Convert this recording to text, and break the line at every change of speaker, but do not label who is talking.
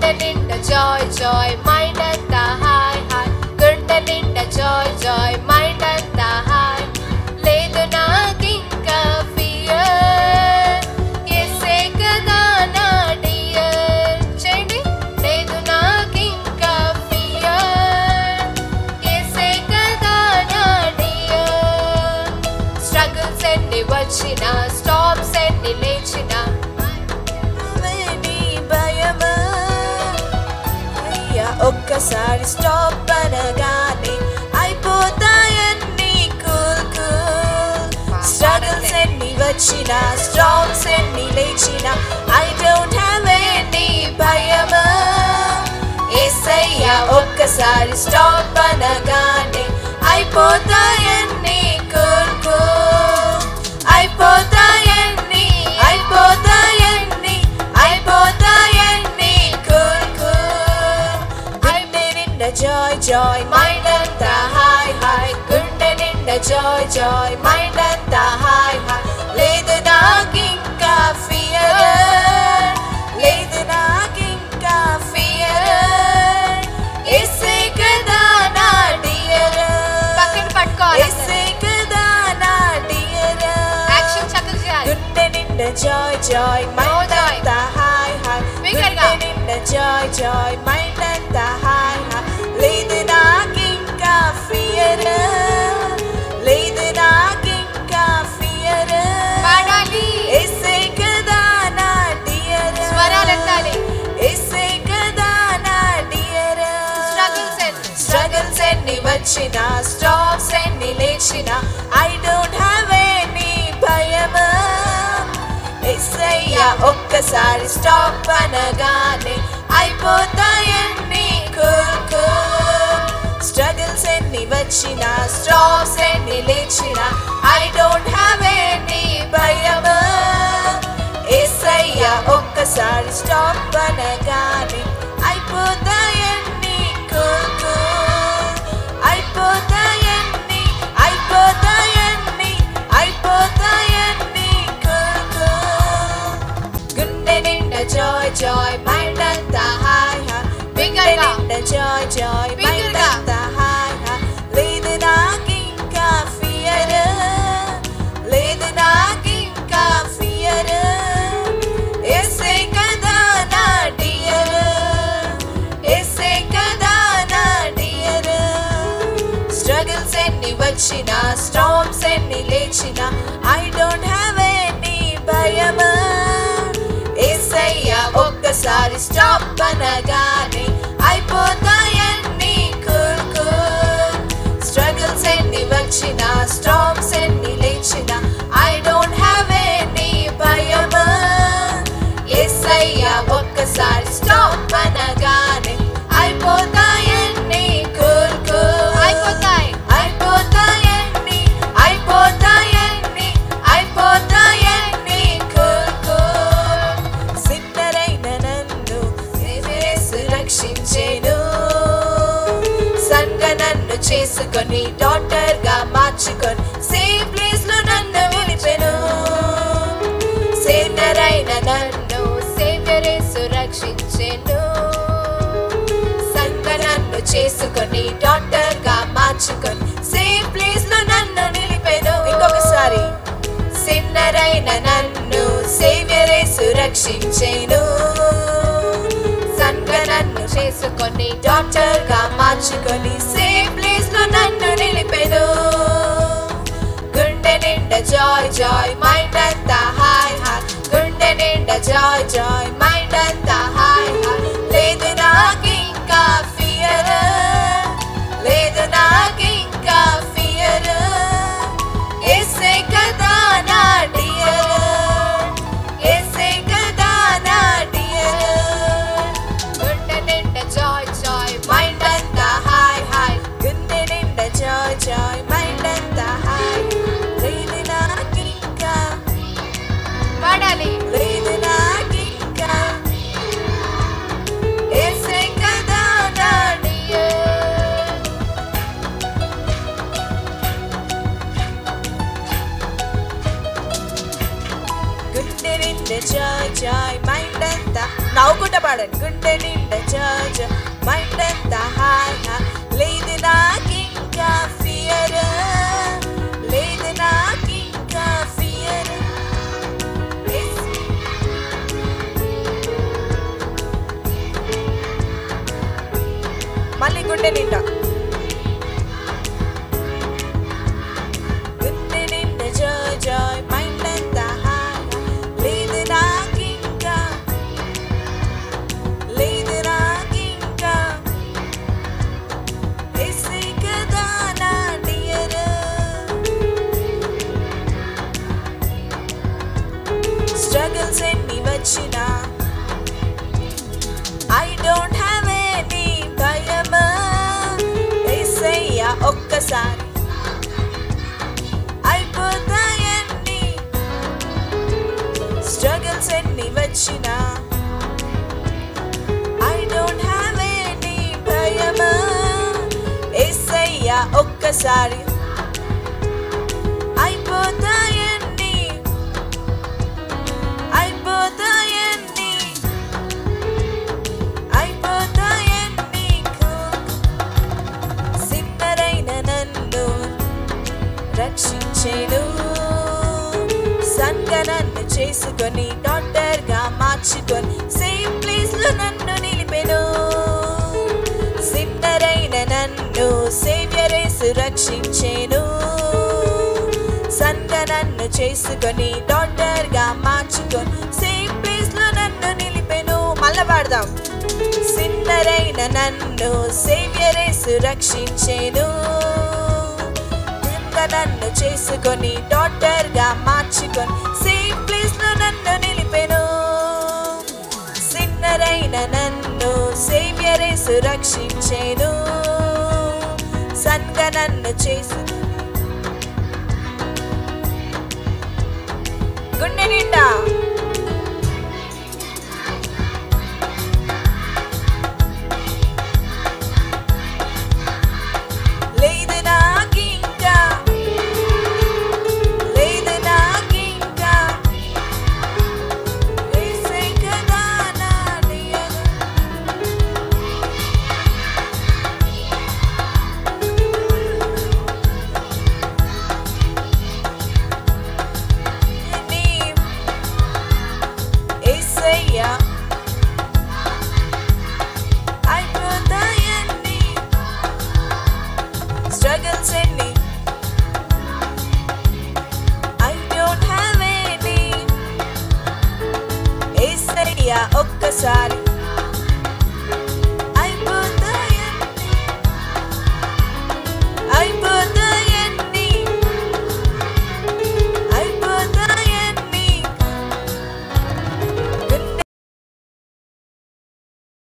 గుండె నిండా joy joy mind అంతా హాయ్ హాయ్ గుండె నిండా జాయ్ జాయ్ మైండ్ అంతా హాయ్ లేదు నాకింకా ఫియర్ ఎసే కదా నా డియర్ చేయండి లేదు నాకింకా ఫియర్ ఎసే కదా నా డియర్ స్ట్రగుల్స్ ఎన్ని వచ్చినా స్టాప్స్ ఎన్ని లేచినా
నీ భయమా అయ్యా ఒక్కసారి స్టాప్ అనగానే అయిపోతాయన్నీ కూల్ కూల్ స్ట్రగుల్స్ ఎన్ని వచ్చినా స్ట్రాంగ్స్ ఎన్ని లేచినా ఐ డోంట్ హ్యావ్ ఎనీ భయమా ఏసయ్యా ఒక్కసారి స్టాప్ అనగానే అయిపోతాయన్నీ కూల్ కూల్ అయిపోతాయన్నీ అయిపోతాయన్నీ అయిపోతాయన్నీ కూల్ కూల్ గుండె నిండా జాయ్ జాయ్ మైండ్ అంతా హాయ్ హాయ్ గుండె నిండా జాయ్ జాయ్ మైండ్ అంతా హాయ్ హాయ్ లేదు నాకింకా ఫియర్ లేదు నాకింకా ఫియర్ ఎస్సే కదా నా డియర్
పక్కన పట్టుకోవాలి
ఎస్సే కదా నా డియర్
యాక్షన్ చక్కగా చేయాలి
గుండె నిండా జాయ్ జాయ్ మైండ్
joy.
అంతా హాయ్ హాయ్
బిగ్గరగా.
గుండె నిండా జాయ్ జాయ్ మైండ్ అంతా హాయ్ హాయ్ లేదు నాకింకా ఫియర్ లేదు నాకింకా ఫియర్
పాడాలి
ఎస్సే కదా నా డియర్
స్వరాలు ఎత్తాలి.
ఎస్సే కదా నా డియర్
Struggles ఎన్ని.
స్ట్రగుల్స్ ఎన్ని వచ్చినా స్టాప్స్ ఎన్ని లేచినా ఐ డోంట్ హ్యావ్ ఎనీ భయమా ఎస్సయ్యా ఒక్కసారి స్టాప్ అనగానే అయిపోతాయన్నీ కూల్ కూల్ స్ట్రగుల్స్ ఎన్ని వచ్చినా స్టాప్స్ ఎన్ని లేచినా ఐ డోంట్ హ్యావ్ ఎనీ భయమా ఎస్సయ్యా ఒక్కసారి స్టాప్ అనగానే అయిపోతాయన్నీ కూల్ కూల్ అయిపోతాయన్నీ అయిపోతాయన్నీ అయిపోతాయన్నీ కూల్ కూల్ గుండె నిండా జాయ్ జాయ్ మైండ్ అంతా హాయ్ హాయ్ గుండె
బిగ్గరగా.
నిండా జాయ్ జాయ్ మైండ్
బిగ్గరగా.
అంతా హాయ్ హాయ్ లేదు నాకింకా ఫియర్ లేదు నాకింకా ఫియర్ ఎస్సే కదా నా డియర్ ఎస్సే కదా నా డియర్ స్ట్రగుల్స్ ఎన్ని వచ్చినా స్టామ్స్ ఎన్ని లేచినా ఐ డోంట్ హ్యావ్ ఎనీ భయమా ఏసయ్యా ఒక్కసారి స్టాప్ అనగానే అయిపోతాయన్నీ కూల్ కూల్ స్ట్రగుల్స్ ఎన్ని వచ్చినా స్టామ్స్ ఎన్ని లేచినా ఐ డోంట్ హ్యావ్ ఎనీ భయమా ఏసయ్యా ఒక్కసారి స్టాప్ అనగానే అయిపోతాయన్నీ కూల్ కూల్
అయిపోతాయి
అయిపోతాయన్నీ అయిపోతాయన్నీ అయిపోతాయన్నీ కూల్ కూల్ సిద్ధరైన నన్ను యేసు రక్షించేను సంగ నన్ను చేసుకొని డాక్టర్ గా మార్చుకొని సేమ్ ప్లేస్ లో నన్ను విలిపెను సేనరైన నన్ను
సేవ్యరే సురక్షించెను
సంగ నన్ను చేసుకొని డాక్టర్ గా మార్చుకొని సేమ్ ప్లేస్ లో నన్ను నిలిపెను ఇంకొకసారి సిన్నరైన నన్ను సేవ్యరే సురక్షించేను సంగ నన్ను
చేసుకొని
డాక్టర్ గా మార్చుకొని సేమ్ ప్లేస్ లో నన్ను నిలిపెను గుండె నిండా జాయ్ జాయ్ మైండ్ అంతా హాయ్ హాయ్ గుండె నిండా జాయ్ జాయ్ మైండ్ అంతా హాయ్ హాయ్ లేదు నాకింకా ఫియర్ లేదు నాకింకా ఫియర్ ఎస్సే కదా నా డియర్ ఎస్సే కదా నా డియర్
గుండె నిండా జాయ్ జాయ్
మైండ్ అంతా హాయ్ హాయ్ గుండె నిండా జాయ్ జాయ్ మైండ్ అంతా హాయ్ లేదు నాకింకా
పాడాలి
లేదు నాకింకా ఏసే కదా నా
డియర్
గుండె నిండా జాయ్ జాయ్ మైండ్ అంతా నవ్వుకుంటా పాడండి గుండె నిండా గుండె నిండా గుండె నిండా జాయ్ జాయ్ మైండ్ అంతా హాయ్ లేదు నాకింకా లేదు నాకింకా ఎస్సే కదా నా డియర్ స్ట్రగుల్స్ ఎన్ని వచ్చినా ఐ డోంట్ హ్యావ్ ఎనీ భయమా ఏసయ్యా ఒక్కసారి అయిపోతాయన్ని స్ట్రగుల్స్ ఎన్ని వచ్చినా ఐ డోంట్ హ్యావ్ ఎనీ భయమా ఏసయ్యా ఒక్కసారి అయిపోతాయన్ని అయిపోతాయన్ని అయిపోతాయన్ని సిన్నరైన నన్ను రక్షించేను సన్గా నన్ను చేసుకొని డాక్టర్ గా మార్చుకొని సేమ్ ప్లేస్ లో నన్ను నిలిపెను సిన్నరైన నన్ను సేవ్యర్ యేసు రక్షించేను సన్గా నన్ను చేసుకొని డాక్టర్ గా మార్చుకొని సేమ్ ప్లేస్ లో నన్ను నిలిపెను మళ్ళా పాడదాం సిన్నరైన నన్ను సేవ్యర్ యేసు రక్షించేను ఇంకా నన్ను చేసుకొని డాక్టర్ గా మార్చుకొని సేమ్ ప్లేస్ లో నన్ను నిలిపెను సిన్నరైన నన్ను సేవ్యర్ యేసు రక్షించేను సన్గా నన్ను చేసు గుండె నిండా